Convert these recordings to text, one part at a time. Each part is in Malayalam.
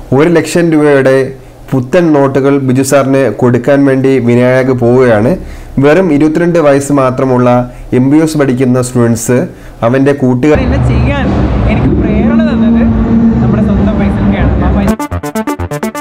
ഒരു ലക്ഷം രൂപയുടെ പുത്തൻ നോട്ടുകൾ ബിജു സാറിന് കൊടുക്കാൻ വേണ്ടി വിനായക് പോവുകയാണ് വെറും ഇരുപത്തിരണ്ട് വയസ്സ് മാത്രമുള്ള എം ബി എസ് പഠിക്കുന്ന സ്റ്റുഡൻസ് അവൻ്റെ കൂട്ടുകാർ എന്നെ ചെയ്യാൻ എനിക്ക് പ്രേരണ തന്നത് നമ്മുടെ സ്വന്തം പൈസയൊക്കെയാണ് ആ പൈസ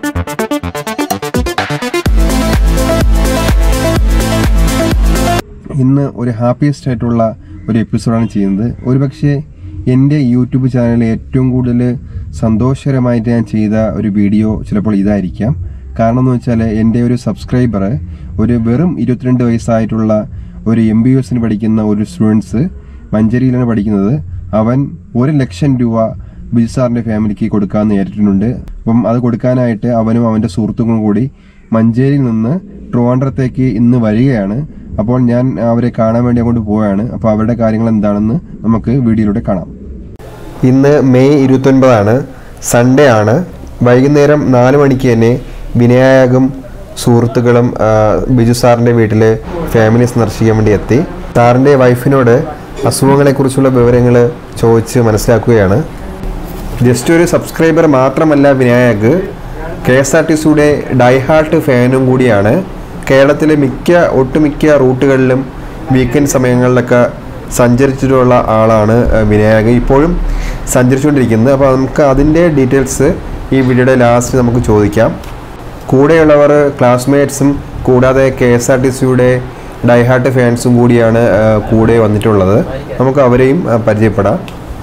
ഇന്ന് ഒരു ഹാപ്പിയസ്റ്റ് ആയിട്ടുള്ള ഒരു എപ്പിസോഡാണ് ചെയ്യുന്നത് ഒരുപക്ഷെ എൻ്റെ യൂട്യൂബ് ചാനലിൽ ഏറ്റവും കൂടുതൽ സന്തോഷകരമായിട്ട് ഞാൻ ചെയ്ത ഒരു വീഡിയോ ചിലപ്പോൾ ഇതായിരിക്കാം കാരണം എന്ന് വെച്ചാൽ എൻ്റെ ഒരു സബ്സ്ക്രൈബർ ഒരു വെറും ഇരുപത്തിരണ്ട് വയസ്സായിട്ടുള്ള ഒരു എം ബി എസിന് പഠിക്കുന്ന ഒരു സ്റ്റുഡൻസ് മഞ്ചേരിയിലാണ് പഠിക്കുന്നത് അവൻ ഒരു ലക്ഷം രൂപ ബിജു സാറിൻ്റെ ഫാമിലിക്ക് കൊടുക്കാമെന്ന് ഏറ്റിട്ടുണ്ട് അപ്പം അത് കൊടുക്കാനായിട്ട് അവനും അവൻ്റെ സുഹൃത്തുക്കളും കൂടി മഞ്ചേരിയിൽ നിന്ന് ട്രിവാൻഡ്രത്തേക്ക് ഇന്ന് വരികയാണ് അപ്പോൾ ഞാൻ അവരെ കാണാൻ വേണ്ടി അങ്ങോട്ട് പോവുകയാണ് അപ്പോൾ അവരുടെ കാര്യങ്ങൾ എന്താണെന്ന് നമുക്ക് വീഡിയോയിലൂടെ കാണാം ഇന്ന് മെയ് ഇരുപത്തൊൻപതാണ് സൺഡേ ആണ് വൈകുന്നേരം നാല് മണിക്ക് തന്നെ വിനായകും സുഹൃത്തുക്കളും ആ, ബിജു സാറിൻ്റെ വീട്ടിൽ ഫാമിലി സന്ദർശിക്കാൻ വേണ്ടി എത്തി സാറിൻ്റെ വൈഫിനോട് അസുഖങ്ങളെക്കുറിച്ചുള്ള വിവരങ്ങൾ ചോദിച്ച് മനസ്സിലാക്കുകയാണ് ജസ്റ്റ് ഒരു സബ്സ്ക്രൈബർ മാത്രമല്ല Vinayak K S R T സിയുടെ ഡൈഹാർട്ട് ഫാനും കൂടിയാണ് കേരളത്തിലെ മിക്ക ഒട്ടുമിക്ക റൂട്ടുകളിലും വീക്കെൻഡ് സമയങ്ങളിലൊക്കെ സഞ്ചരിച്ചിട്ടുള്ള ആളാണ് ആ, വിനായക് ഇപ്പോഴും സഞ്ചരിച്ചുകൊണ്ടിരിക്കുന്നത് അപ്പോൾ നമുക്ക് അതിൻ്റെ ഡീറ്റെയിൽസ് ഈ വീഡിയോയുടെ ലാസ്റ്റ് നമുക്ക് ചോദിക്കാം കൂടെയുള്ളവർ ക്ലാസ്മേറ്റ്സും കൂടാതെ കെ എസ് ആർ ടി സിയുടെ ഡൈഹാർട്ട് ഫാൻസും കൂടിയാണ് ആ, കൂടെ വന്നിട്ടുള്ളത് നമുക്ക് അവരെയും ആ, പരിചയപ്പെടാം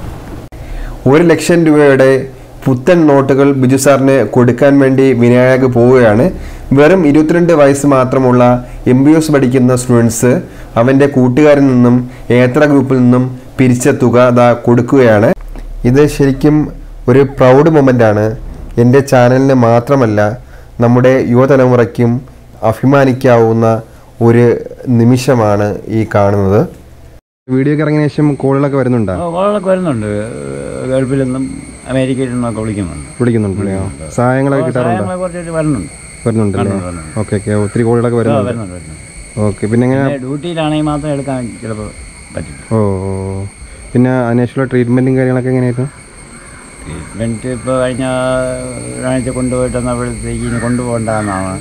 ഒരു ലക്ഷം രൂപയുടെ പുത്തൻ നോട്ടുകൾ ബിജു സാറിന് കൊടുക്കാൻ വേണ്ടി വിനായക് പോവുകയാണ് വെറും ഇരുപത്തിരണ്ട് വയസ്സ് മാത്രമുള്ള എം ബി എസ് പഠിക്കുന്ന സ്റ്റുഡൻസ് അവൻ്റെ കൂട്ടുകാരിൽ നിന്നും ഏത്ര ഗ്രൂപ്പിൽ നിന്നും പിരിച്ച തുക ദാ കൊടുക്കുകയാണ് ഇത് ശരിക്കും ഒരു പ്രൗഡ് മൊമെൻ്റ് ആണ് എൻ്റെ ചാനലിന് മാത്രമല്ല നമ്മുടെ യുവതലമുറയ്ക്കും അഭിമാനിക്കാവുന്ന ഒരു നിമിഷമാണ് ഈ കാണുന്നത് വീഡിയോ ഒക്കെ ഇറങ്ങിയ ശേഷം കോളുകളൊക്കെ വരുന്നുണ്ടോ കോളൊക്കെ വരുന്നുണ്ട് ഗൾഫിൽ നിന്നും അമേരിക്കയിൽ നിന്നൊക്കെ വിളിക്കുന്നുണ്ട് വിളിക്കുന്നുണ്ടല്ലോ സഹായങ്ങളൊക്കെ കിട്ടാറുണ്ടോ സഹായങ്ങൾ കുറച്ച് വരുന്നുണ്ട് വരുന്നുണ്ടല്ലോ വരുന്നുണ്ട്, വരുന്നുണ്ട്. ഓക്കെ ഓക്കെ ഒത്തിരി കോളുകളൊക്കെ ആ, വരുന്നുണ്ട് വരുന്നുണ്ട് വരുന്നുണ്ട് ഓക്കെ പിന്നെ എങ്ങനെ പിന്നെ ഡ്യൂട്ടിയിലാണെങ്കിൽ മാത്രം എടുക്കാൻ ചിലപ്പോൾ പറ്റും ഓ ഓ. പിന്നെ അതിനുശേഷമുള്ള ട്രീറ്റ്മെൻറ്റും കാര്യങ്ങളൊക്കെ എങ്ങനെയായിരുന്നു ട്രീറ്റ്മെൻറ്റ് ഇപ്പോൾ കഴിഞ്ഞ ഒരാഴ്ച കൊണ്ടുപോയിട്ട് വന്നപ്പോഴത്തേക്ക് ഇനി കൊണ്ടുപോകണ്ടെന്നാണ്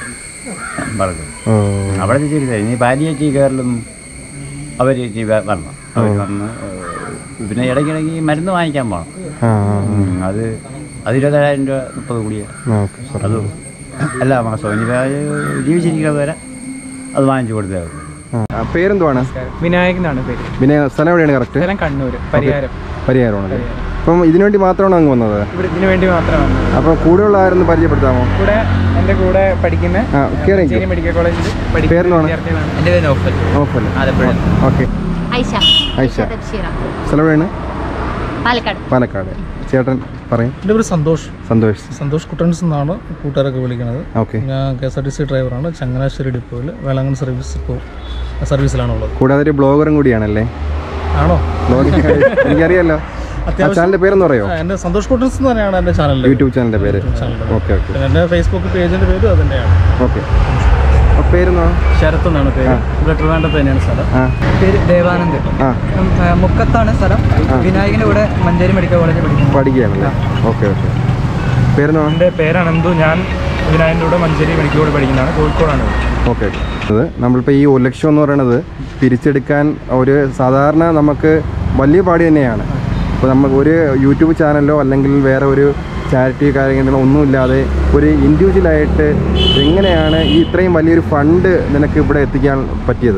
പറഞ്ഞത് ഓ അവിടെ ചെയ്തില്ല ഇനി പാലിയേറ്റീവ് കെയറിലൊന്നും അവർ വരണം അവർ വന്ന് ഏഹ്, പിന്നെ ഇടയ്ക്കിടയ്ക്ക് മരുന്ന് വാങ്ങിക്കാൻ പോകണം ആ ആ, ഉം, അത് അത് ഇരുപത്തേഴായിരം രൂപ മുപ്പത് കൂടിയ ആ ഓക്കെ സോറി അത് എല്ലാ മാസവും ഇനി ജീവിച്ചിരിക്കുന്നത് വരെ അത് വാങ്ങിച്ചു കൊടുത്തേ മതി. ആ പേരെന്തുവാണ് വിനായക് എന്നാണ് പേര് പിന്നെ സ്ഥലം എവിടെയാണ് കറക്റ്റ് സ്ഥലം കണ്ണൂർ പരിഹാരം പരിഹാരമാണല്ലേ അപ്പം ഇതിനു വേണ്ടി മാത്രമാണോ അങ്ങ് വന്നത് ഇവിടെ ഇതിനു വേണ്ടി മാത്രമാണ് അപ്പോൾ കൂടെയുള്ള ആരൊന്ന് പരിചയപ്പെടുത്താമോ കൂടെ എൻ്റെ കൂടെ പഠിക്കുന്ന ആ കയറി മഞ്ചേരി മെഡിക്കൽ കോളേജിൽ പേരെന്താണ്? വിദ്യാർത്ഥികളാണ് എൻ്റെ പേര് നൗഫൽ ഓഫല്ലേ ആലപ്പുഴ ഓക്കെ ഐഷ ഐഷ. തബ്ഷീറ സ്ഥലം എവിടെയാണ് പാലക്കാട് പാലക്കാട് ചേട്ടൻ പറയും എൻ്റെ പേര് സന്തോഷ് സന്തോഷ് സന്തോഷ് കുട്ടൻസ് എന്നാണ് കൂട്ടുകാരൊക്കെ വിളിക്കുന്നത് ഓക്കെ ഞാൻ K S R T C ഡ്രൈവറാണ് ചങ്ങനാശ്ശേരി ഡിപ്പോയിൽ വേളാങ്കണ്ണി സർവീസ് ഇപ്പോൾ സർവീസിലാണുള്ളത് കൂടാതെ ഒരു ബ്ലോഗറും കൂടിയാണല്ലേ ആണോ ബ്ലോഗിങ് എനിക്കറിയാലോ ആ ചാനലിൻ്റെ പേരെന്ന് പറയോ ആ, എൻ്റെ സന്തോഷ് കുട്ടൻസ് എന്ന് തന്നെയാണ് എൻ്റെ ചാനലിൽ യൂട്യൂബ് ചാനലിൻ്റെ പേര് ഓക്കെ ഓക്കെ പിന്നെ എൻ്റെ ഫേസ്ബുക്ക് പേജിൻ്റെ പേരും അതിൻ്റെയാണ് ഓക്കെ അപ്പോൾ പേരെന്നോ ശരത്ത് എന്നാണ് പേര് ഇവിടെ ട്രിവാൻഡ്രത്ത് തന്നെയാണ് സ്ഥലം ആ പേര് ദേവാനന്ദ് ആ ഉം, ആ, മുക്കത്താണ് സ്ഥലം വിനായകൻ്റെ കൂടെ മഞ്ചേരി മെഡിക്കൽ കോളേജിൽ പഠിക്കുന്നു പഠിക്കുകയാണല്ലേ ഓക്കെ ഓക്കെ പേരെന്നോ എൻ്റെ പേര് അനന്തു ഞാൻ വിനായൻ്റെ കൂടെ മഞ്ചേരി മെഡിക്കൽ കോളേജ് പഠിക്കുന്നതാണ് കോഴിക്കോടാണ് ഓക്കെ അത് നമ്മളിപ്പോൾ ഈ ഒരു ലക്ഷം എന്ന് പറയുന്നത് പിരിച്ചെടുക്കാൻ ഒരു സാധാരണ നമുക്ക് വലിയ പാടി തന്നെയാണ് അപ്പോൾ നമുക്ക് ഒരു യൂട്യൂബ് ചാനലോ അല്ലെങ്കിൽ വേറെ ഒരു ചാരിറ്റി കാര്യങ്ങളോ ഒന്നുമില്ലാതെ ഒരു ഇൻഡിവിജ്വലായിട്ട് എങ്ങനെയാണ് ഈ ഇത്രയും വലിയൊരു ഫണ്ട് നിനക്ക് ഇവിടെ എത്തിക്കാൻ പറ്റിയത്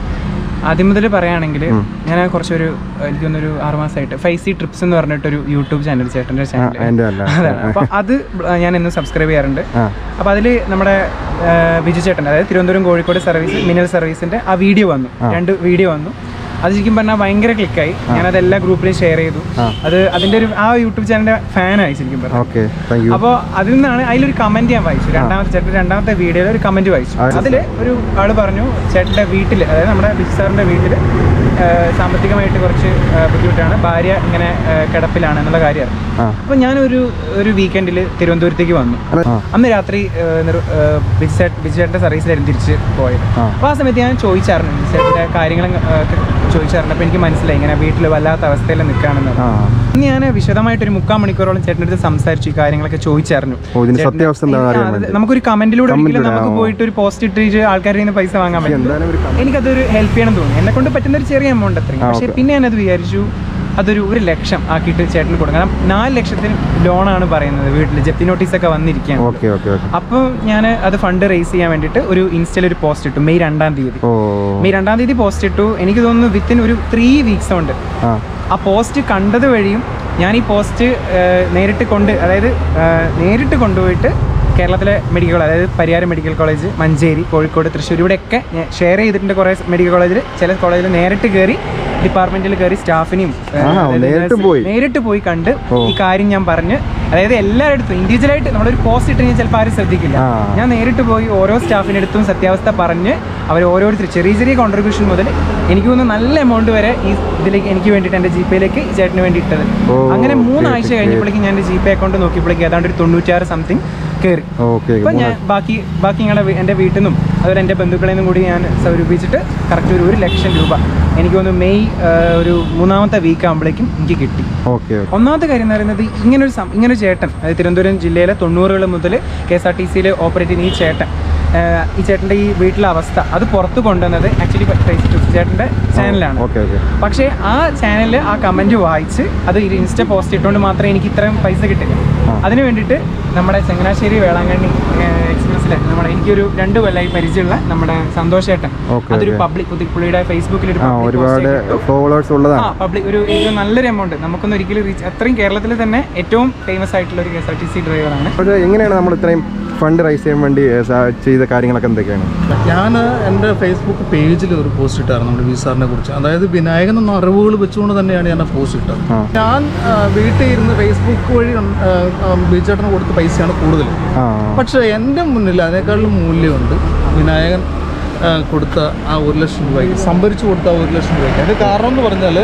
ആദ്യം മുതൽ പറയുകയാണെങ്കിൽ ഞാൻ കുറച്ചൊരു എനിക്ക് തോന്നുന്നൊരു ആറ് മാസമായിട്ട് ഫൈവ് സി ട്രിപ്സ് എന്ന് പറഞ്ഞിട്ടൊരു യൂട്യൂബ് ചാനൽ ചേട്ടൻ്റെ ആ ചാനൽ എൻ്റെ അല്ല അതാണ് അപ്പോൾ അത് ഞാൻ എന്നും സബ്സ്ക്രൈബ് ചെയ്യാറുണ്ട് ആ അപ്പോൾ അതിൽ നമ്മുടെ ആ, ബിജു ചേട്ടൻ അതായത് തിരുവനന്തപുരം കോഴിക്കോട് സർവീസ് മിനൽ സർവീസിൻ്റെ ആ വീഡിയോ വന്നു രണ്ട് വീഡിയോ വന്നു അത് ശരിക്കും പറഞ്ഞാൽ ഭയങ്കര ക്ലിക്കായി ഞാനത് എല്ലാ ഗ്രൂപ്പിലും ഷെയർ ചെയ്തു അത് അതിൻ്റെ ഒരു ആ യൂട്യൂബ് ചാനലിൻ്റെ ഫാനായി ശരിക്കും പറഞ്ഞു ഓക്കെ താങ്ക് യു അപ്പോൾ അതിൽ നിന്നാണ് അതിലൊരു കമന്റ് ഞാൻ വായിച്ചു രണ്ടാമത്തെ ചേട്ടൻ്റെ രണ്ടാമത്തെ വീഡിയോയിൽ ഒരു കമന്റ് വായിച്ചു ആ. അതിൽ ഒരു ആള് പറഞ്ഞു ചേട്ടൻ്റെ വീട്ടിൽ അതായത് നമ്മുടെ ബിജു സാറിൻ്റെ വീട്ടിൽ ആ, സാമ്പത്തികമായിട്ട് കുറച്ച് ആ, ബുദ്ധിമുട്ടാണ് ഭാര്യ ഇങ്ങനെ ആ, കിടപ്പിലാണ് എന്നുള്ള കാര്യം അറിഞ്ഞു ആ. അപ്പോൾ ഞാനൊരു ഒരു വീക്കെൻഡിൽ തിരുവനന്തപുരത്തേക്ക് വന്നു ആ. അന്ന് രാത്രി ബിജുചേട്ടൻ്റെ സർവീസിലായിരുന്നു തിരിച്ച് പോയത് ആ. അപ്പോൾ ആ സമയത്ത് ഞാൻ ചോദിച്ചായിരുന്നു ബിജുചേട്ടൻ്റെ കാര്യങ്ങളും ആ, ഒക്കെ ചോദിച്ചായിരുന്നു അപ്പോൾ എനിക്ക് മനസ്സിലായി ഇങ്ങനെ വീട്ടിൽ വല്ലാത്ത അവസ്ഥയിൽ നിൽക്കുകയാണെന്ന് ആ അന്ന് ഞാൻ വിശദമായിട്ടൊരു മുക്കാൽ മണിക്കൂറോളം ചേട്ടൻ്റെ അടുത്ത് സംസാരിച്ചു ഈ കാര്യങ്ങളൊക്കെ ചോദിച്ചറിഞ്ഞു ഓ, ഇതിന്റെ ചേട്ടന് സത്യാവസ്ഥ എന്താണെന്ന് അറിയാൻ ആ, അത് വേണ്ടി. നമുക്കൊരു കമന്റിലൂടെ ഒരിക്കലും കമന്റിലൂടെ, നമുക്ക് ആ. പോയിട്ട് ഒരു പോസ്റ്റ് ഇട്ടിട്ട് ആൾക്കാരുടെ കയ്യിൽ നിന്ന് പൈസ വാങ്ങാൻ പറ്റും എന്തായാലും ഒരു comment. എനിക്കതൊരു ഹെൽപ്പ് ചെയ്യണം തോന്നി എന്നെ കൊണ്ട് പറ്റുന്ന ഒരു ചെറിയ എമൗണ്ട് അത്രയും ആ, പക്ഷേ okay. പിന്നെ ഞാനത് വിചാരിച്ചു അതൊരു ഒരു ലക്ഷം ആക്കിയിട്ട് ചേട്ടന് കൊടുക്കണം കാരണം നാല് ലക്ഷത്തിന് ലോണാണ് പറയുന്നത് വീട്ടിൽ ജപ്തി നോട്ടീസൊക്കെ വന്നിരിക്കുകയാണ് ഓക്കെ ഓക്കെ ഓക്കെ അപ്പോൾ ഞാൻ അത് ഫണ്ട് റേസ് ചെയ്യാൻ വേണ്ടിയിട്ട് ഒരു ഇൻസ്റ്റയിൽ ഒരു പോസ്റ്റ് ഇട്ടു മെയ് രണ്ടാം തീയതി ഓ മെയ് രണ്ടാം തീയതി പോസ്റ്റ് ഇട്ടു എനിക്ക് തോന്നുന്നു വിത്തിൻ ഒരു ത്രീ വീക്സ് കൊണ്ട് ആ ആ പോസ്റ്റ് കണ്ടത് വഴിയും ഞാൻ ഈ പോസ്റ്റ് നേരിട്ട് കൊണ്ട് അതായത് ആ, നേരിട്ട് കൊണ്ടുപോയിട്ട് കേരളത്തിലെ മെഡിക്കൽ അതായത് പരിയാരം മെഡിക്കൽ കോളേജ് മഞ്ചേരി കോഴിക്കോട് തൃശ്ശൂർ ഇവിടെയൊക്കെ ഷെയർ ചെയ്തിട്ടുണ്ട് കുറേ മെഡിക്കൽ കോളേജിൽ ചില കോളേജിൽ നേരിട്ട് കയറി ഡിപ്പാർട്ട്മെന്റിൽ കയറി സ്റ്റാഫിനെയും ആ, ആണോ? അതായത് നേരിട്ട് nurse- പോയി? നേരിട്ട് പോയി കണ്ട് ഓ. ഈ കാര്യം ഞാൻ പറഞ്ഞ് അതായത് എല്ലാവരുടെ ഇൻഡിവിജ്വലായിട്ട് നമ്മളൊരു പോസ്റ്റ് ഇട്ട് കഴിഞ്ഞാൽ ചിലപ്പോൾ ആരും ശ്രദ്ധിക്കില്ല ആ. ഞാൻ നേരിട്ട് പോയി ഓരോ സ്റ്റാഫിനടുത്തും സത്യാവസ്ഥ പറഞ്ഞ് അവർ ഓരോരുത്തർ ചെറിയ ചെറിയ കോൺട്രിബ്യൂഷൻ മുതൽ എനിക്ക് തോന്നുന്നു നല്ല എമൗണ്ട് വരെ ഈ ഇതിലേക്ക് എനിക്ക് വേണ്ടിയിട്ട് എൻ്റെ ജി പേയിലേക്ക് ഈ ചേട്ടന് വേണ്ടി ഇട്ടത് ഓ, അങ്ങനെ okay, മൂന്നാഴ്ച okay. കഴിഞ്ഞപ്പോഴേക്കും ഞാൻ എൻ്റെ ജി പേ അക്കൗണ്ട് നോക്കിയപ്പോഴേക്കും ഏതാണ്ട് ഒരു തൊണ്ണൂറ്റാറ് സംതിങ് കയറി ഓക്കെ അപ്പം ഞാൻ ബാക്കി ബാക്കി ഞങ്ങളുടെ വീ- എൻ്റെ വീട്ടിൽ നിന്നും അതുപോലെ എൻ്റെ ബന്ധുക്കളിൽ നിന്നും കൂടി ഞാൻ സ്വരൂപിച്ചിട്ട് കറക്റ്റ് ഒരു ഒരു ലക്ഷം രൂപ എനിക്ക് തോന്നുന്നു മെയ് ആ, ഒരു മൂന്നാമത്തെ വീക്ക് ആകുമ്പോഴേക്കും എനിക്ക് കിട്ടി ഓക്കെ ഓക്കെ ഒന്നാമത്തെ കാര്യം എന്ന് പറയുന്നത് ഇങ്ങനൊരു സം ഇങ്ങനൊരു ചേട്ടൻ അതായത് തിരുവനന്തപുരം ജില്ലയിലെ തൊണ്ണൂറുകൾ മുതൽ കെ എസ് ആർ ടി സിയിൽ ഓപ്പറേറ്റ് ചെയ്യുന്ന ഈ ചേട്ടൻ ആഹ് ഈ ചേട്ടൻ്റെ ഈ വീട്ടിലെ അവസ്ഥ അത് പുറത്ത് കൊണ്ടുവന്നത് ആക്ച്വലി ചേട്ടൻ്റെ ചാനലാണ് ഓക്കെ ഓക്കെ പക്ഷേ ആ ചാനലിൽ ആ കമൻറ്റ് വായിച്ച് അത് ഒരു ഇൻസ്റ്റ പോസ്റ്റ് ഇട്ടുകൊണ്ട് മാത്രമേ എനിക്ക് ഇത്രയും പൈസ കിട്ടില്ല അതിന് വേണ്ടിയിട്ട് നമ്മുടെ ചങ്ങനാശ്ശേരി വേളാങ്കണ്ണി എക്സ്പ്രസ്സിൽ നമ്മുടെ എനിക്കൊരു രണ്ട് കൊല്ലമായി പരിചയമുള്ള നമ്മുടെ സന്തോഷ് ചേട്ടൻ Okay, അതൊരു okay. പബ്ലിക് പുള്ളിയുടെ ഫേസ്ബുക്കിൽ ഒരു ആ public post ഒരുപാട് ആയിട്ട് ഫോളോവേഴ്സ് ആ ഉള്ളതാണ് പബ്ലിക് ഒരു ഇത് നല്ലൊരു എമൗണ്ട് നമുക്കൊന്നും ഒരിക്കലും റീച്ച് അത്രയും കേരളത്തിൽ തന്നെ ഏറ്റവും ഫേമസ് ആയിട്ടുള്ള ഒരു K S R T C ഡ്രൈവറാണ് പക്ഷേ എങ്ങനെയാണ് നമ്മൾ ഇത്രയും ഫണ്ട് റൈസ് ചെയ്യാൻ വേണ്ടി ഏ, സാ- ചെയ്ത കാര്യങ്ങളൊക്കെ എന്തൊക്കെയാണ് ഞാൻ എൻ്റെ ഫേസ്ബുക്ക് പേജിൽ ഒരു പോസ്റ്റ് ഇട്ടായിരുന്നു നമ്മുടെ വി സാറിനെ കുറിച്ച് അതായത് വിനായകൻ എന്ന അറിവുകൾ വെച്ചുകൊണ്ട് തന്നെയാണ് ഞാൻ ആ പോസ്റ്റ് ഇട്ടത് ആ. ഞാൻ ആ, വീട്ടിൽ ഇരുന്ന് ഫേസ്ബുക്ക് വഴി ബിജേട്ടന് കൊടുത്ത പൈസയാണ് കൂടുതൽ ആ പക്ഷേ എൻ്റെ മുന്നിൽ അതിനേക്കാളും മൂല്യമുണ്ട് വിനായകൻ ആ, കൊടുത്ത ആ ഒരു ലക്ഷം രൂപയ്ക്ക് സംഭരിച്ചു കൊടുത്ത ആ ഒരു ലക്ഷം രൂപയ്ക്ക് അതിന് കാരണം എന്ന് പറഞ്ഞാൽ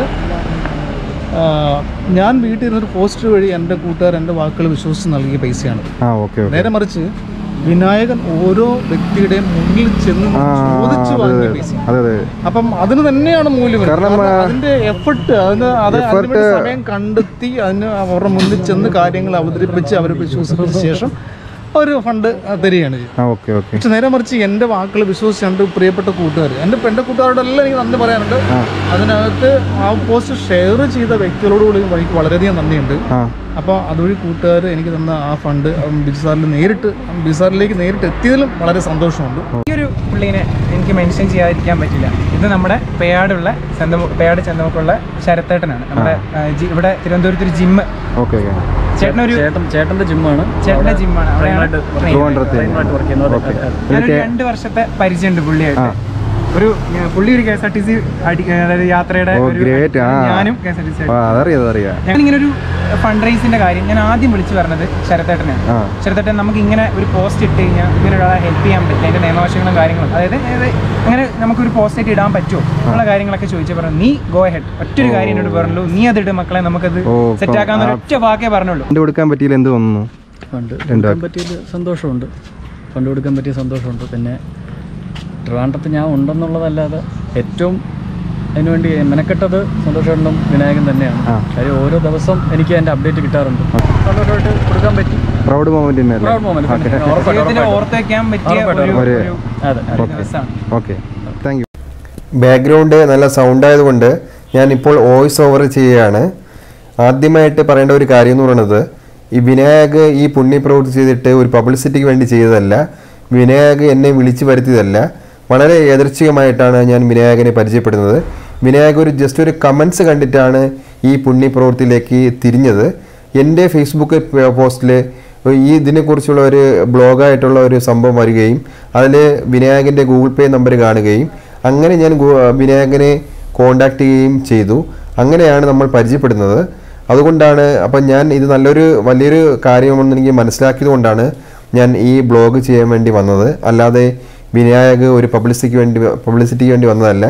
ആ, ഞാൻ വീട്ടിൽ ഇരുന്നൊരു പോസ്റ്റ് വഴി എൻ്റെ കൂട്ടുകാർ എൻ്റെ വാക്കുകൾ വിശ്വസിച്ച് നൽകിയ പൈസയാണ് ആ ഓക്കെ ഓക്കെ നേരെ മറിച്ച് വിനായകൻ ഓരോ വ്യക്തിയുടെയും മുന്നിൽ ചെന്ന് ആ ചോദിച്ചു അതെ വാങ്ങിയ അതെ പൈസ അതെ അതെ അപ്പം അതിന് തന്നെയാണ് മൂല്യം വരുന്നത്. കാരണം, കാരണം ആ, അതിന്റെ എഫർട്ട് അതിന് അത് effort- അതിനുവേണ്ടി സമയം കണ്ടെത്തി അതിന് അവരുടെ മുന്നിൽ ചെന്ന് കാര്യങ്ങൾ അവതരിപ്പിച്ച് അവരെ വിശ്വസിപ്പിച്ച ശേഷം ഒരു ഫണ്ട് തരികയാണ് ചെയ്യുന്നത് ആ ഓക്കെ ഓക്കെ പക്ഷെ നേരെ മറിച്ച് എൻ്റെ വാക്കുകൾ വിശ്വസിച്ച് രണ്ട് പ്രിയപ്പെട്ട കൂട്ടുകാർ എൻ്റെ എൻ്റെ കൂട്ടുകാരോട് എല്ലാം എനിക്ക് നന്ദി പറയാനുണ്ട് അതിനകത്ത് ആ പോസ്റ്റ് ഷെയർ ചെയ്ത വ്യക്തികളോട് കൂടി എനിക്ക് വളരെയധികം നന്ദിയുണ്ട് ആ അപ്പോൾ അതുവഴി കൂട്ടുകാർ എനിക്ക് തന്ന ആ ഫണ്ട് ബിജു സാറിൽ നേരിട്ട് ബിജു സാറിലേക്ക് നേരിട്ട് എത്തിയതിലും വളരെ സന്തോഷമുണ്ട് ഈ ഒരു പുള്ളീനെ എനിക്ക് മെൻഷൻ ചെയ്യാതിരിക്കാൻ പറ്റില്ല ഇത് നമ്മുടെ പേയാടുള്ള ചന്തമു പേയാട് ചന്തമുക്കുള്ള ശരത്തേട്ടനാണ് നമ്മുടെ ആ, ജി- ഇവിടെ തിരുവനന്തപുരത്ത് ഒരു ജിമ്മ് ഓക്കെ ഓക്കെ ചേട്ടനൊരു ചേട്ടൻ ചേട്ടൻ്റെ ജിമ്മാണ് ചേട്ടൻ്റെ ജിമ്മാണ് അവിടെയാണ് ട്രിവാൻഡ്രത്ത് വർക്ക് ചെയ്യുന്നത് ഓക്കെ ഞാനൊരു രണ്ട് വർഷത്തെ പരിചയമുണ്ട് പുള്ളിയായിട്ട് ഒരു ഞാൻ- പുള്ളി ഒരു K S R T C അതായത് യാത്രയുടെ ഓ ഒരു ഗ്രേറ്റ് ആ ഞാനും K S R T C ആ അതറിയാം അതറിയാം ഞാൻ ഇങ്ങനെ ഒരു ഫണ്ട് റൈസിന്റെ കാര്യം ഞാൻ ആദ്യം വിളിച്ചു പറഞ്ഞത് ശരത്തേട്ടനാണ് ആ ശരത്തേട്ടൻ നമുക്ക് ഇങ്ങനെ ഒരു പോസ്റ്റ് ഇട്ട് കഴിഞ്ഞാൽ ഇങ്ങനെ ഒരാളെ ഹെൽപ്പ് ചെയ്യാൻ പറ്റില്ല അതിന്റെ നിയമവശങ്ങളും കാര്യങ്ങളും അതായത് അതായത് അങ്ങനെ നമുക്കൊരു പോസ്റ്റ് ആയിട്ട് ഇടാൻ പറ്റുമോ ഉള്ള കാര്യങ്ങളൊക്കെ ചോദിച്ചു പറഞ്ഞു നീ ഗോ ഹെഡ് ഒറ്റൊരു കാര്യം എന്നോട് പറഞ്ഞുള്ളൂ നീ അത് ഇട് മക്കളെ നമുക്കത് ഓ, സെറ്റ് ആക്കാന്ന് ഒറ്റ വാക്കേ പറഞ്ഞുള്ളൂ ഫണ്ട് കൊടുക്കാൻ പറ്റിയില്ല എന്ത് തോന്നുന്നു ഫണ്ട് രണ്ട് കൊടുക്കാൻ പറ്റിയത് സന്തോഷമുണ്ട് ഫണ്ട് കൊടുക്കാൻ പറ്റിയ സന്തോഷമുണ്ട് പിന്നെ ട്രിവാൻഡ്രത്ത് ഞാൻ ഉണ്ടെന്നുള്ളതല്ലാതെ ഏറ്റവും അതിനുവേണ്ടി മെനക്കെട്ടത് സന്തോഷമുണ്ടും വിനായകൻ തന്നെയാണ് ആ. കാര്യം ഓരോ ദിവസം എനിക്ക് അതിൻ്റെ അപ്ഡേറ്റ് കിട്ടാറുണ്ട് സന്തോഷമായിട്ട് കൊടുക്കാൻ പറ്റി പ്രൗഡ് മൊമെന്റ് തന്നെ അല്ലേ പ്രൗഡ് മൊമെന്റ് ഉറപ്പായിട്ടും ജീവിതത്തിൽ ഉറപ്പായിട്ടും. ഓർത്ത് വെക്കാൻ പറ്റിയ ഉറപ്പായിട്ടും, ഒരു ഒരു- ഒരു അതെ അതെ ദിവസമാണ് ഓക്കെ താങ്ക് യു ബാക്ക്ഗ്രൗണ്ട് നല്ല സൗണ്ട് ആയതുകൊണ്ട് ഞാനിപ്പോൾ വോയിസ് ഓവർ ചെയ്യുകയാണ് ആദ്യമായിട്ട് പറയേണ്ട ഒരു കാര്യം എന്ന് പറയുന്നത് ഈ വിനായക് ഈ പുണ്യപ്രവൃത്തി ചെയ്തിട്ട് ഒരു പബ്ലിസിറ്റിക്ക് വേണ്ടി ചെയ്തതല്ല വിനായക് എന്നെ വിളിച്ചു വരുത്തിയതല്ല വളരെ യാദൃച്ഛികമായിട്ടാണ് ഞാൻ വിനായകനെ പരിചയപ്പെടുന്നത് വിനായക് ഒരു ജസ്റ്റ് ഒരു കമൻസ് കണ്ടിട്ടാണ് ഈ പുണ്യപ്രവൃത്തിയിലേക്ക് തിരിഞ്ഞത് എൻ്റെ ഫേസ്ബുക്ക് പോസ്റ്റിൽ ഈ ഇതിനെക്കുറിച്ചുള്ള ഒരു ബ്ലോഗായിട്ടുള്ള ഒരു സംഭവം വരികയും അതിൽ വിനായകൻ്റെ ഗൂഗിൾ പേ നമ്പർ കാണുകയും അങ്ങനെ ഞാൻ ഗൂ- വിനായകനെ കോണ്ടാക്ട് ചെയ്യുകയും ചെയ്തു അങ്ങനെയാണ് നമ്മൾ പരിചയപ്പെടുന്നത് അതുകൊണ്ടാണ് അപ്പം ഞാൻ ഇത് നല്ലൊരു വലിയൊരു കാര്യമെന്ന് എനിക്ക് മനസ്സിലാക്കിയത് കൊണ്ടാണ് ഞാൻ ഈ ബ്ലോഗ് ചെയ്യാൻ വേണ്ടി വന്നത് അല്ലാതെ വിനായക് ഒരു പബ്ലിസിറ്റിക്ക് വേണ്ടി പബ്ലിസിറ്റിക്ക് വേണ്ടി വന്നതല്ല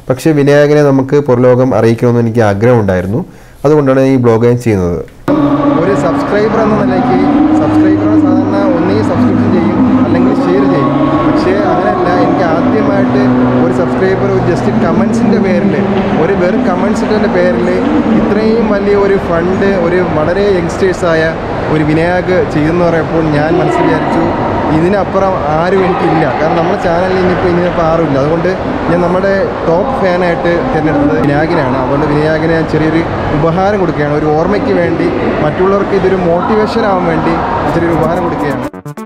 പക്ഷേ വിനായകനെ നമുക്ക് പുറലോകം അറിയിക്കണമെന്ന് എനിക്ക് ആഗ്രഹമുണ്ടായിരുന്നു അതുകൊണ്ടാണ് ഈ ബ്ലോഗ് ഞാൻ ചെയ്യുന്നത് ഒരു സബ്സ്ക്രൈബർ എന്ന നിലയ്ക്ക് സബ്സ്ക്രൈബർ സാധാരണ ഒന്നീ സബ്സ്ക്രിപ്ഷൻ ചെയ്യും അല്ലെങ്കിൽ ഷെയർ ചെയ്യും പക്ഷേ അങ്ങനെയല്ല എനിക്ക് ആദ്യമായിട്ട് ഒരു സബ്സ്ക്രൈബർ ഒരു ജസ്റ്റ് കമൻസിൻ്റെ പേരിൽ ഒരു വെറും കമൻസിൻ്റെ പേരിൽ ഇത്രയും വലിയ ഒരു ഫണ്ട് ഒരു വളരെ യങ്സ്റ്റേഴ്സായ ഒരു വിനായക് ചെയ്യുന്ന പറയുമ്പോൾ ഞാൻ മനസ്സിൽ വിചാരിച്ചു ഇതിനപ്പുറം ആരും എനിക്കില്ല കാരണം നമ്മുടെ ചാനലിൽ ഇനിയിപ്പോൾ ഇനിയിപ്പോൾ ആരുമില്ല അതുകൊണ്ട് ഞാൻ നമ്മുടെ ടോപ്പ് ഫാനായിട്ട് തിരഞ്ഞെടുത്തത് വിനായകനാണ് അതുകൊണ്ട് വിനായകന് ഞാൻ ചെറിയൊരു ഉപഹാരം കൊടുക്കുകയാണ് ഒരു ഓർമ്മയ്ക്ക് വേണ്ടി മറ്റുള്ളവർക്ക് ഇതൊരു മോട്ടിവേഷൻ ആവാൻ വേണ്ടി ചെറിയൊരു ഉപഹാരം കൊടുക്കുകയാണ്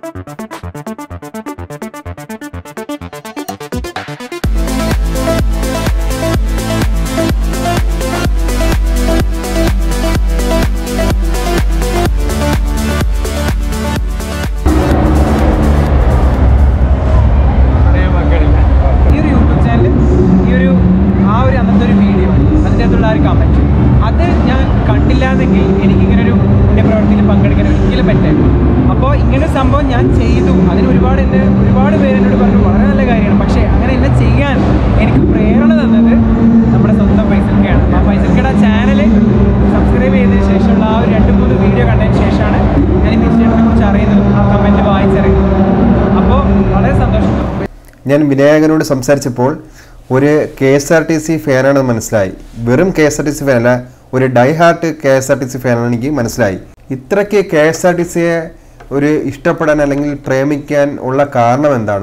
ഈ ഒരു യൂട്യൂബ് ചാനൽ ഈ ഒരു ആ ഒരു അന്നത്തെ ഒരു വീഡിയോ അതിൻ്റെ അകത്തുള്ള ആ ഒരു കമൻറ്റ് അത് ഞാൻ കണ്ടില്ല എന്നെങ്കിൽ എനിക്കിങ്ങനെ ഒരു എൻ്റെ പ്രവർത്തിയിൽ പങ്കെടുക്കാൻ ഒരിക്കലും പറ്റായിരുന്നു അപ്പോൾ ഇങ്ങനെ ഒരു സംഭവം ഞാൻ ചെയ്തു അതിന് ഒരുപാട് എൻ്റെ ഒരുപാട് പേര് എന്നോട് പറഞ്ഞു വളരെ നല്ല കാര്യമാണ് പക്ഷേ അങ്ങനെ എന്നെ ചെയ്യാൻ എനിക്ക് പ്രേരണ തന്നത് നമ്മുടെ സ്വന്തം ഫൈസൽക്കയാണ് ആ ഫൈസൽക്കയുടെ ചാനൽ സബ്സ്ക്രൈബ് ചെയ്തതിന് ശേഷമുള്ള ആ ഒരു രണ്ട് മൂന്ന് വീഡിയോ കണ്ടതിന് ശേഷമാണ് ഞാൻ ഈ മിസ്റ്റേക്കിനെ കുറിച്ച് അറിയുന്നതും ആ കമൻറ്റ് വായിച്ചറിയുന്നതും അപ്പോൾ വളരെ സന്തോഷം തോന്നി ഞാൻ വിനായകനോട് സംസാരിച്ചപ്പോൾ ഒരു K S R T C ഫാനാണെന്ന് മനസ്സിലായി വെറും K S R T C ഫാനല്ല ഒരു diehard K S R T C ഫാനാണ് എനിക്ക് മനസ്സിലായി ഇത്രയ്ക്ക് കെ എസ് ആർ ടി സിയെ ഒരു ഇഷ്ടപ്പെടാൻ അല്ലെങ്കിൽ പ്രേമിക്കാൻ ഉള്ള കാരണം എന്താണ്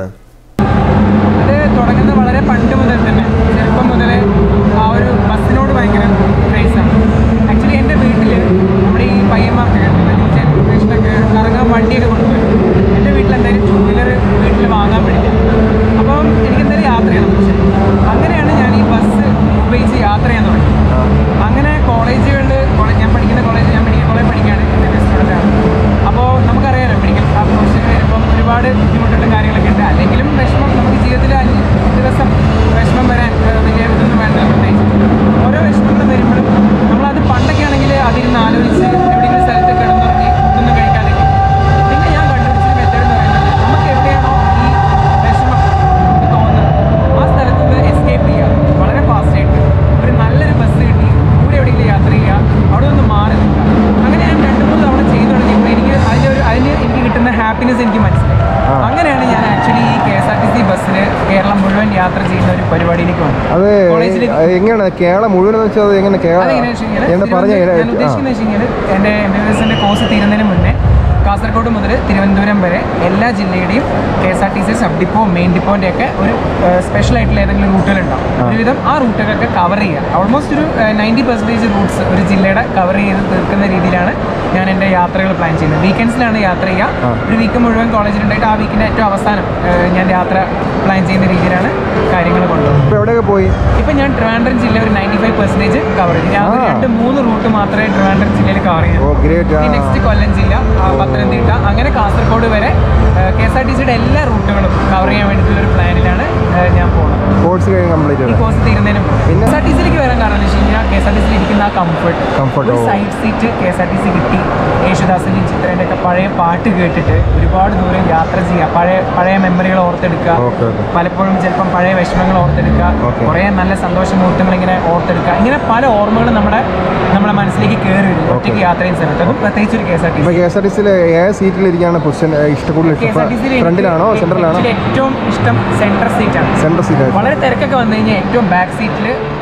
അത് തുടങ്ങുന്നത് വളരെ പണ്ട് മുതൽ തന്നെ ചെറുപ്പം മുതലേ ആ ഒരു ബസ്സിനോട് ഭയങ്കര ക്രേസാണ് ആക്ച്വലി എൻ്റെ വീട്ടിൽ നമ്മുടെ ഈ പയ്യന്മാർക്കൊക്കെ കൃഷ്ണൊക്കെ കറങ്ങാൻ വണ്ടിയൊക്കെ കൊണ്ടുപോയി എൻ്റെ വീട്ടിൽ എന്തായാലും ടൂ വീലർ വീട്ടിൽ വാങ്ങാൻ പറ്റില്ല അപ്പം എനിക്ക് എന്തായാലും യാത്ര ചെയ്യണം പക്ഷേ അങ്ങനെയാണ് ഞാൻ ഈ ബസ് ഉപയോഗിച്ച് യാത്ര ചെയ്യാൻ തുടങ്ങി അങ്ങനെ കോളേജുകളിൽ ഞാൻ പഠിക്കുന്ന കോളേജ് ഞാൻ മെഡിക്കൽ കോളേജ് പഠിക്കുകയാണ് എൻ്റെ സ്റ്റുഡൻ്റാണ് അപ്പോൾ നമുക്കറിയാലോ മെഡിക്കൽ ആ പ്രൊഫഷൻ വരുമ്പം ഒരുപാട് ബുദ്ധിമുട്ടുള്ള കാര്യങ്ങളൊക്കെ ഉണ്ട് അല്ലെങ്കിലും വിഷമം നമുക്ക് ജീവിതത്തിൽ അഞ്ച് ദിവസം വിഷമം വരാൻ ഏഹ്, വലിയ ഇതൊന്നും വേണ്ട പ്രത്യേകിച്ച് ഓരോ വിഷമങ്ങൾ വരുമ്പോഴും നമ്മളത് പണ്ടൊക്കെ ആണെങ്കിൽ അതിരുന്ന് ആലോചിച്ച് എവിടെയെങ്കിലും സ്ഥലത്ത് കിടന്നുറങ്ങി ഒന്നും കഴിക്കാതെ പിന്നെ ഞാൻ കണ്ടുപിടിച്ച മെത്തേഡ് എന്ന് പറയുന്നത് നമുക്ക് എവിടെയാണോ ഈ വിഷമം നമുക്ക് തോന്നുന്നത് ആ സ്ഥലത്ത് നിന്ന് എസ്കേപ്പ് ചെയ്യുക വളരെ ഫാസ്റ്റായിട്ട് ഒരു നല്ലൊരു ബസ് കിട്ടി ദൂരെ എവിടെയെങ്കിലും യാത്ര ചെയ്യുക അവിടെ നിന്ന് മാറി നിൽക്കുക അങ്ങനെ ഞാൻ രണ്ട് മൂന്ന് തവണ ചെയ്തു തുടങ്ങിയപ്പോൾ എനിക്ക് അതിലൊരു അതിന് എനിക്ക് കിട്ടുന്ന ഹാപ്പിനെസ് എനിക്ക് മനസ്സിലായി അങ്ങനെയാണ് ഞാൻ ആക്ച്വലി ഈ K S R T C ബസ്സിൽ കേരളം മുഴുവൻ യാത്ര ചെയ്യുന്ന ഒരു പരിപാടിയിലേക്ക് വന്നത് അത് കോളേജിൽ എങ്ങനെയാണ് കേരളം മുഴുവൻ വെച്ചാൽ അത് എങ്ങനെ അതെങ്ങനെയാണെന്ന് വെച്ച് കഴിഞ്ഞാൽ തിരുവനന്തപുരം- ഞാൻ ഉദ്ദേശിക്കുന്നത് വെച്ച് കഴിഞ്ഞാൽ എൻ്റെ എം ബി ബി എസിൻ്റെ കോഴ്സ് തീരുന്നതിന് മുന്നേ കാസർഗോഡ് മുതൽ തിരുവനന്തപുരം വരെ എല്ലാ ജില്ലയുടെയും K S R T C sub depot main ഡിപ്പോൻ്റെ ഒക്കെ ഒരു സ്പെഷ്യൽ ആയിട്ടുള്ള ഏതെങ്കിലും റൂട്ടുകളുണ്ടാവും ഒരുവിധം ആ റൂട്ടുകളൊക്കെ കവർ ചെയ്യുക ഓൾമോസ്റ്റ് ഒരു നയൻറ്റി പെർസെൻറ്റേജ് റൂട്ട്സ് ഒരു ജില്ലയുടെ കവർ ചെയ്ത് തീർക്കുന്ന രീതിയിലാണ് ഞാൻ എൻ്റെ യാത്രകൾ പ്ലാൻ ചെയ്യുന്നത് വീക്കെൻഡ്സിലാണ് യാത്ര ചെയ്യുക ഒരു വീക്ക് മുഴുവൻ കോളേജിലുണ്ടായിട്ട് ആ വീക്കിൻ്റെ ഏറ്റവും അവസാനം ഏഹ്, ഞാൻ യാത്ര പ്ലാൻ ചെയ്യുന്ന രീതിയിലാണ് കാര്യങ്ങൾ കൊണ്ടുപോകുന്നത് ഇപ്പോൾ എവിടെയൊക്കെ പോയി ഇപ്പം ഞാൻ ട്രിവാൻഡ്രം ജില്ല ഒരു നയൻറ്റി ഫൈവ് പെർസെൻറ്റേജ് കവർ ചെയ്തു ഞാൻ ഒരു ആ. രണ്ട് മൂന്ന് റൂട്ട് മാത്രമേ ട്രിവാൻഡ്രം ജില്ലയിൽ കവർ ഓ ചെയ്യൂ ഗ്രേറ്റ് ഈ നെക്സ്റ്റ് കൊല്ലം ജില്ല ആ, പത്തനംതിട്ട അങ്ങനെ കാസർഗോഡ് വരെ കെ എസ് ആർ ടി സിയുടെ എല്ലാ റൂട്ടുകളും കവർ ചെയ്യാൻ വേണ്ടിയിട്ടുള്ള ഒരു പ്ലാനിലാണ് ഏഹ്, ഞാൻ പോകുന്നത് കോഴ്സ് കഴിഞ്ഞ് കംപ്ലീറ്റ് ഈ ചെയ്തത് കോഴ്സ് തീരുന്നതിന് മുമ്പ് കെ പിന്നെ? എസ് ആർ ടി സിയിലേക്ക് വരാൻ കാരണം എന്ന് വെച്ച് കഴിഞ്ഞാൽ കെ എസ് ആർ ടി സിയിൽ ഇരിക്കുന്ന ആ കംഫർട്ട് Comfort, ഒരു ഓ. Side seat K S R T C കിട്ടി യേശുദാസിൻ്റെയും ചിത്രേൻ്റെ ഒക്കെ പഴയ പാട്ട് കേട്ടിട്ട് ഒരുപാട് ദൂരം യാത്ര ചെയ്യുക പഴയ പഴയ മെമ്മറികൾ ഓർത്തെടുക്കുക ഓക്കെ ഓക്കെ പലപ്പോഴും ചിലപ്പം പഴയ വിഷമങ്ങൾ ഓർത്തെടുക്കുക Okay. കുറേ നല്ല സന്തോഷ മുഹൂർത്തങ്ങൾ ഇങ്ങനെ ഓർത്തെടുക്കുക ഇങ്ങനെ പല ഓർമ്മകളും നമ്മുടെ നമ്മുടെ മനസ്സിലേക്ക് കയറി വരും ഒറ്റയ്ക്ക് യാത്ര ചെയ്യുന്ന സമയത്ത് അതും പ്രത്യേകിച്ച് ഒരു കെ എസ് ആർ ടി ഇപ്പോൾ കെ എസ് ആർ ടി സിയിൽ ഏത് സീറ്റിലിരിക്കുകയാണ് പൊസിഷൻ ഇഷ്ടം കൂടുതൽ കെ എസ് ആർ ടി ഇഷ്ടം ഫ്രണ്ടിലാണോ സെൻട്രലാണോ ഏറ്റവും ഇഷ്ടം സെൻട്രൽ സീറ്റാണ് സെൻട്രൽ സീറ്റ് വളരെ തിരക്കൊക്കെ വന്നു കഴിഞ്ഞാൽ ഏറ്റവും ബാക്ക് സീറ്റിൽ